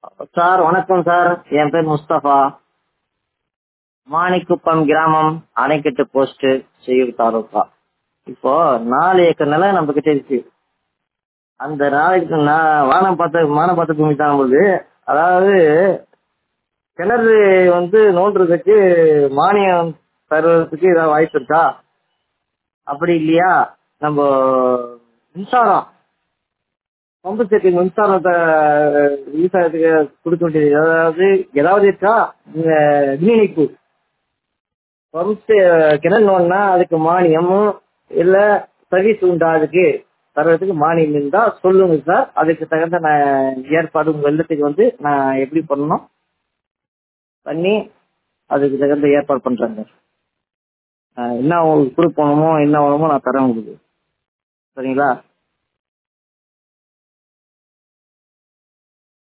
sir வணக்கம் sir என் பேர் முஸ்தபா மாணிக்குப்பம் கிராமம் அணைக்கட்டு போஸ்ட் செய்யூர் தாலுகா இப்போ நாலு ஏக்கர் நிலம் நம்ம கிட்ட இருக்கு அந்த நாளைக்கு நான் வானம் பார்த்த வானம் பார்த்த பூமி தான் நம்மளுது அதாவது கிணறு வந்து நோண்டுறதுக்கு மானியம் தருவதற்கு ஏதாவது வாய்ப்பு இருக்கா அப்படி இல்லையா நம்ம மின்சாரம் பம்பு செட்டு மின்சாரத்தை விவசாயத்துக்கு கொடுக்க வேண்டியது அதாவது ஏதாவது இருக்கா இந்த மின் இணைப்பு பம்ப் கிணறு நோண்டினா அதுக்கு மானியமும் இல்லை சர்வீஸ் உண்டா அதுக்கு தர்றதுக்கு மானியம் இருந்தா சொல்லுங்க சார் அதுக்கு தகுந்த நான் ஏற்பாடு உங்க இல்லத்துக்கு வந்து நான் எப்படி பண்ணணும் பண்ணி அதுக்கு தகுந்த ஏற்பாடு பண்றேங்க ஆஹ் என்ன உங்களுக்கு கொடுக்கணுமோ என்ன வேணுமோ நான் தரேன் உங்களுக்கு சரிங்களா